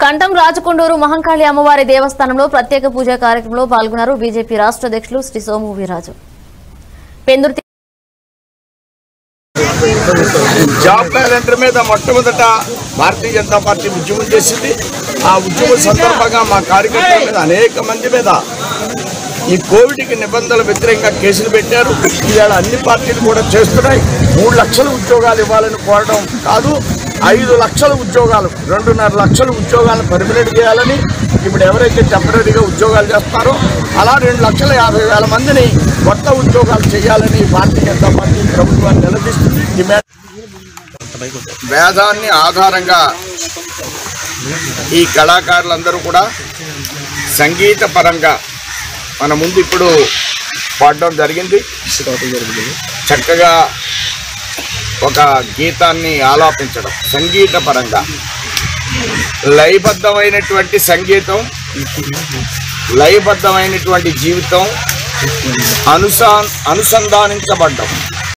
కంఠం రాచకొండూరు మహంకాళి అమ్మవారి దేవస్థానంలో ప్రత్యేక పూజా కార్యక్రమంలో పాల్గొన్నారు బీజేపీ రాష్ట్ర అధ్యక్షులు శ్రీ సోము వీరాజు పెందుర్తి జాబ్ క్యాలెండర్ మీద మొట్టమొదట భారతీయ జనతా పార్టీ ఉద్యమం చేసింది ఆ ఉద్యమం సందర్భంగా మా కార్యకర్తల మీద అనేక మంది మీద ఈ కోవిడ్కి నిబంధనల వ్యతిరేకంగా కేసులు పెట్టారు ఇవాళ అన్ని పార్టీలు కూడా చేస్తున్నాయి మూడు లక్షల ఉద్యోగాలు ఇవ్వాలని కోరడం కాదు ఐదు లక్షల ఉద్యోగాలు రెండున్నర లక్షల ఉద్యోగాలను పర్మినెంట్ చేయాలని ఇప్పుడు ఎవరైతే టెంపరీగా ఉద్యోగాలు చేస్తారో అలా రెండు లక్షల యాభై వేల మందిని కొత్త ఉద్యోగాలు చేయాలని భారతీయ జనతా పార్టీ ప్రభుత్వాన్ని నిలదీస్తుంది డిమాండ్ వేదాన్ని ఆధారంగా ఈ కళాకారులందరూ కూడా సంగీత పరంగా మన ముందు ఇప్పుడు పాడడం జరిగింది చక్కగా ఒక గీతాన్ని ఆలాపించడం సంగీత పరంగా లయబద్ధమైనటువంటి సంగీతం లయబద్ధమైనటువంటి జీవితం అనుసా అనుసంధానించబడ్డం